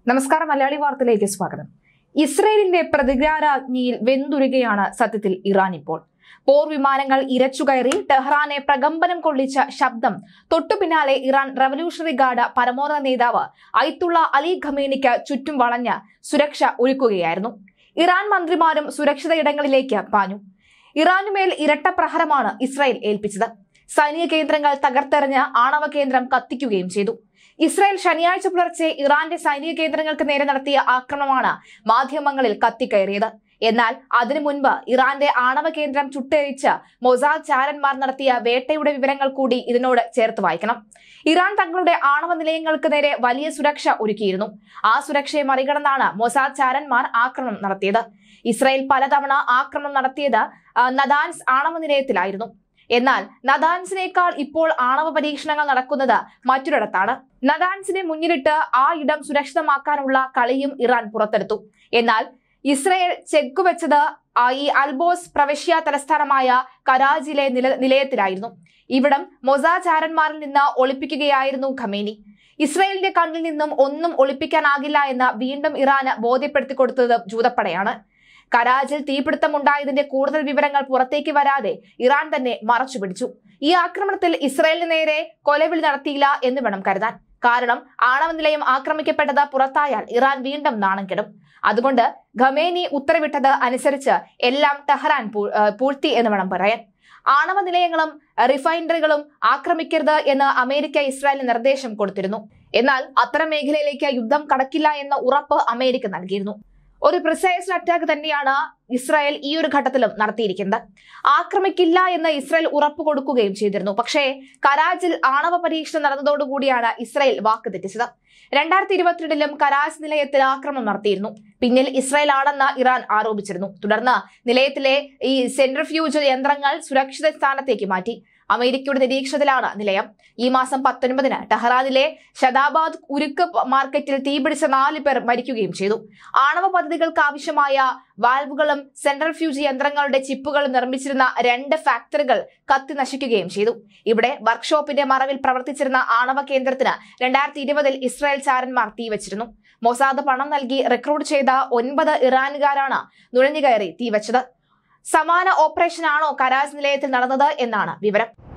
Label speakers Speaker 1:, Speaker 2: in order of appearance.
Speaker 1: നമസ്കാരം മലയാളി വാർത്തയിലേക്ക് സ്വാഗതം ഇസ്രയേലിന്റെ പ്രതികാരാജ്ഞിയിൽ വെന്തുരുകയാണ് സത്യത്തിൽ ഇറാൻ ഇപ്പോൾ പോർ വിമാനങ്ങൾ ഇരച്ചുകയറി ടെഹ്റാനെ പ്രകമ്പനം കൊള്ളിച്ച ശബ്ദം തൊട്ടു പിന്നാലെ ഇറാൻ റവല്യൂഷണറി ഗാർഡ് പരമോന്നത നേതാവ് ഐത്തുള്ള അലി ഖമേനിക്ക് ചുറ്റും വളഞ്ഞ് സുരക്ഷ ഒരുക്കുകയായിരുന്നു ഇറാൻ മന്ത്രിമാരും സുരക്ഷിത ഇടങ്ങളിലേക്ക് പാഞ്ഞു ഇറാനുമേൽ ഇരട്ട പ്രഹരമാണ് ഇസ്രായേൽ ഏൽപ്പിച്ചത് സൈനിക കേന്ദ്രങ്ങൾ തകർത്തെറിഞ്ഞ് ആണവ കേന്ദ്രം കത്തിക്കുകയും ചെയ്തു ഇസ്രായേൽ ശനിയാഴ്ച പുലർച്ചെ ഇറാന്റെ സൈനിക കേന്ദ്രങ്ങൾക്ക് നേരെ നടത്തിയ ആക്രമണമാണ് മാധ്യമങ്ങളിൽ കത്തിക്കയറിയത് എന്നാൽ അതിനു മുൻപ് ഇറാന്റെ ആണവ കേന്ദ്രം ചുട്ടെരിച്ച് മൊസാദ് ചാരന്മാർ നടത്തിയ വേട്ടയുടെ വിവരങ്ങൾ കൂടി ഇതിനോട് ചേർത്ത് വായിക്കണം ഇറാൻ തങ്ങളുടെ ആണവ നിലയങ്ങൾക്ക് നേരെ വലിയ സുരക്ഷ ഒരുക്കിയിരുന്നു ആ സുരക്ഷയെ മറികടന്നാണ് മൊസാദ് ചാരന്മാർ ആക്രമണം നടത്തിയത് ഇസ്രായേൽ പലതവണ ആക്രമണം നടത്തിയത് ആ, നദാൻസ് ആണവ നിലയത്തിലായിരുന്നു എന്നാൽ നദാൻസിനേക്കാൾ ഇപ്പോൾ ആണവ പരീക്ഷണങ്ങൾ നടക്കുന്നത് മറ്റൊരിടത്താണ് നദാൻസിനെ മുന്നിലിട്ട് ആ ഇടം സുരക്ഷിതമാക്കാനുള്ള കളിയും ഇറാൻ പുറത്തെടുത്തു എന്നാൽ ഇസ്രയേൽ ചെക്കുവെച്ചത് ആ ഈ അൽബോസ് പ്രവിശ്യ തലസ്ഥാനമായ കരാജിലെ നില നിലയത്തിലായിരുന്നു ഇവിടം മൊസാചാരന്മാരിൽ നിന്ന് ഒളിപ്പിക്കുകയായിരുന്നു ഖമേനി ഇസ്രയേലിന്റെ കണ്ണിൽ നിന്നും ഒന്നും ഒളിപ്പിക്കാനാകില്ല എന്ന് വീണ്ടും ഇറാന് ബോധ്യപ്പെടുത്തി കൊടുത്തത് ജൂതപ്പടയാണ് കരാജിൽ തീപിടുത്തമുണ്ടായതിന്റെ കൂടുതൽ വിവരങ്ങൾ പുറത്തേക്ക് വരാതെ ഇറാൻ തന്നെ മറച്ചുപിടിച്ചു ഈ ആക്രമണത്തിൽ ഇസ്രയേലിന് നേരെ കൊലവിളി നടത്തിയില്ല എന്ന് വേണം കരുതാൻ കാരണം ആണവ നിലയം ആക്രമിക്കപ്പെട്ടത് പുറത്തായാൽ ഇറാൻ വീണ്ടും നാണം കെടും അതുകൊണ്ട് ഖമേനി ഉത്തരവിട്ടത് അനുസരിച്ച് എല്ലാം ടെഹ്റാൻ പൂ- ഏഹ് പൂഴ്ത്തി എന്ന് വേണം പറയാൻ ആണവ നിലയങ്ങളും റിഫൈനറികളും ആക്രമിക്കരുത് എന്ന് അമേരിക്ക ഇസ്രായേലിന് നിർദ്ദേശം കൊടുത്തിരുന്നു എന്നാൽ അത്തരം മേഖലയിലേക്ക് യുദ്ധം കടക്കില്ല എന്ന ഉറപ്പ് അമേരിക്ക നൽകിയിരുന്നു ഒരു പ്രിസൈസ് അറ്റാക്ക് തന്നെയാണ് ഇസ്രായേൽ ഈ ഒരു ഘട്ടത്തിലും നടത്തിയിരിക്കുന്നത് ആക്രമിക്കില്ല എന്ന് ഇസ്രായേൽ ഉറപ്പ് കൊടുക്കുകയും ചെയ്തിരുന്നു പക്ഷേ കരാജിൽ ആണവ പരീക്ഷണം നടന്നതോടുകൂടിയാണ് ഇസ്രായേൽ വാക്ക് തെറ്റിച്ചത് രണ്ടായിരത്തി ഇരുപത്തിരണ്ടിലും കരാജ് നിലയത്തിൽ ആക്രമണം നടത്തിയിരുന്നു പിന്നിൽ ഇസ്രായേൽ ആണെന്ന് ഇറാൻ ആരോപിച്ചിരുന്നു തുടർന്ന് നിലയത്തിലെ ഈ സെൻട്രിഫ്യൂജ് യന്ത്രങ്ങൾ സുരക്ഷിത സ്ഥാനത്തേക്ക് മാറ്റി അമേരിക്കയുടെ നിരീക്ഷണത്തിലാണ് നിലയം ഈ മാസം പത്തൊൻപതിന് ടെഹ്റാനിലെ ഷദാബാദ് ഉരുക്ക് മാർക്കറ്റിൽ തീപിടിച്ച നാല് പേർ മരിക്കുകയും ചെയ്തു ആണവ പദ്ധതികൾക്ക് ആവശ്യമായ വാൽവുകളും സെൻട്രൽ ഫ്യൂജ് യന്ത്രങ്ങളുടെ ചിപ്പുകളും നിർമ്മിച്ചിരുന്ന രണ്ട് ഫാക്ടറികൾ കത്തി നശിക്കുകയും ചെയ്തു ഇവിടെ വർക്ക്ഷോപ്പിന്റെ മറവിൽ പ്രവർത്തിച്ചിരുന്ന ആണവ കേന്ദ്രത്തിന് രണ്ടായിരത്തി ഇരുപതിൽ ഇസ്രായേൽ ചാരന്മാർ തീവച്ചിരുന്നു മൊസാദ് പണം നൽകി റിക്രൂട്ട് ചെയ്ത ഒൻപത് ഇറാനുകാരാണ് നുഴഞ്ഞുകയറി തീവച്ചത് സമാന ഓപ്പറേഷനാണോ കരാജ് നിലയത്തിൽ നടന്നത് എന്നാണ് വിവരം